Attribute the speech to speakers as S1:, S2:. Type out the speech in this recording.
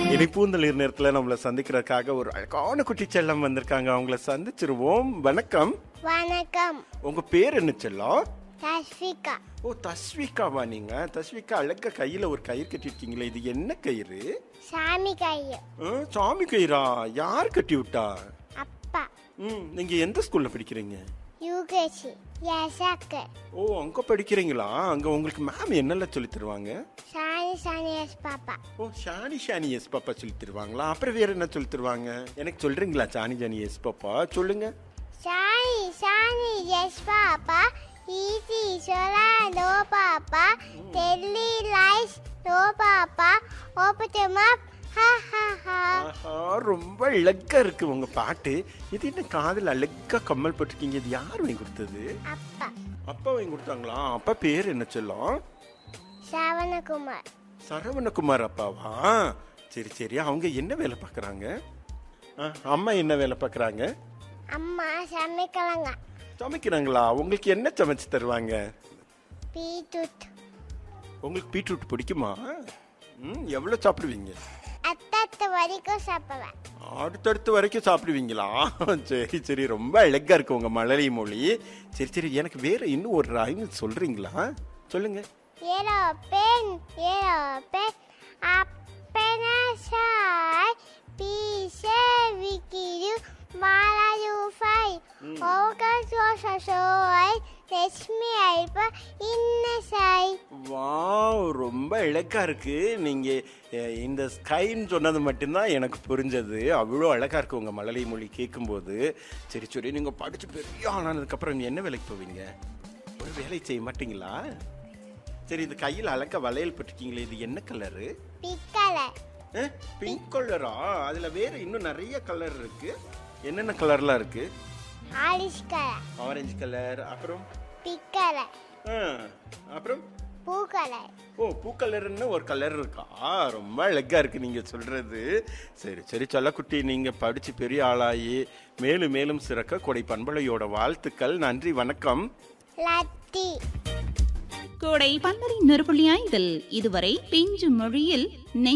S1: இனிப்பூந்தளிர் நேரத்துல நம்மள சந்திக்கிறதுக்காக ஒரு அழகான குட்டி செல்லம் வந்திருக்காங்க அவங்கள சந்திச்சிருவோம் வணக்கம்
S2: வணக்கம்
S1: உங்க பேர் என்ன செல்லம்
S2: தஸ்விகா
S1: ஓ தஸ்விகாவா நீங்க தஸ்விகா அழகா கையில ஒரு கயிறு கட்டிருக்கீங்களே இது என்ன கயிறு
S2: சாமி கையு
S1: ஆ, சாமி கயிறா யார் கட்டி விட்டா
S2: அப்பா
S1: ம் நீங்க எந்த ஸ்கூல்ல படிக்கிறீங்க
S2: யூகேசி எசக்கு
S1: ஓ அங்க படிக்கிறீங்களா அங்க உங்களுக்கு மேம் என்னெல்லாம் சொல்லி தருவாங்க
S2: சாணி சாணி எஸ் பாப்பா
S1: ஓ ஷானி ஷானி எஸ் பாப்பா சொல்லி தருவாங்களா அப்புறம் வேற என்ன சொல்லி தருவாங்க எனக்கு சொல்றீங்களா சானி ஜானி எஸ் பாப்பா சொல்லுங்க
S2: சாணி சாணி எஸ் பாப்பா ஈஸி சோலா no papa telling lies no papa open up ha ha ஹா
S1: ஆஹா, ரொம்ப அழகா இருக்கு உங்க பாட்டு இது என்ன காதுல அழகா கம்மல் போட்டிருக்கீங்க இது யார் வாங்கி கொடுத்தது
S2: அப்பா
S1: அப்பா வாங்கி கொடுத்தாங்களா அப்பா பேர் என்ன சொல்லும்
S2: சரவணகுமார்
S1: சரவணகுமார் அப்பாவா சரி சரி அவங்க என்ன வேலை பார்க்குறாங்க அம்மா என்ன வேலை பார்க்குறாங்க
S2: அம்மா சமைக்கலங்க
S1: சமைக்கிறாங்களா உங்களுக்கு என்ன சமைச்சு தருவாங்க
S2: பீட்ரூட்
S1: உங்களுக்கு பீட்ரூட் பிடிக்குமா ம் எவ்வளோ சாப்பிடுவீங்க
S2: அத்தத்து வரைக்கும் சாப்பிடுவேன்
S1: அடுத்தடுத்து வரைக்கும் சாப்பிடுவீங்களா சரி சரி ரொம்ப அழகா இருக்கு உங்க மழலை மொழி சரி சரி எனக்கு வேற இன்னும் ஒரு ரைம் சொல்றீங்களா சொல்லுங்க
S2: Aeroplane, aeroplane, appena sai, pise vikiru, malayu fai, oka sosa soai, Lakshmi அல்ப இன்ன சாய்
S1: வாவ் ரொம்ப அழகா இருக்கு நீங்க அஹ், இந்த ஸ்கைன்னு சொன்னது மட்டும்தான் எனக்கு புரிஞ்சது அவ்வளோ அழகா இருக்கு உங்க மழலை மொழி கேட்கும்போது சரி சரி நீங்க படிச்சு பெரிய ஆளானதுக்கு அப்புறம் நீ என்ன வேலைக்கு போவீங்க ஒரு வேலை செய்ய மாட்டீங்களா சரி இந்த கையில் அழகா வளையல் போட்டிருக்கீங்களே இது என்ன கலரு
S2: பிக்கலை
S1: பிங்க் கலரா அதுல வேற இன்னும் நிறைய கலர் இருக்கு என்னென்ன கலர்லாம் இருக்கு
S2: ஆலிஷ் கலர்
S1: ஆரஞ்சு கலர் அப்புறம்
S2: பிக்கலை
S1: ஆ, அப்புறம்
S2: பூக்கலை
S1: ஓ பூ கலர்னு ஒரு கலர் இருக்கா ரொம்ப அழகா இருக்கு நீங்க சொல்றது சரி சரி சொல்லக்குட்டி நீங்க படிச்சு பெரிய ஆளாகி மேலும் மேலும் சிறக்க கொடை பண்பலையோட வாழ்த்துக்கள் நன்றி வணக்கம்
S2: லத்தி
S3: கோடை பன்மரி நெருப்புள்ளி ஐந்தில் இதுவரை பிஞ்சு மொழியில் நெய்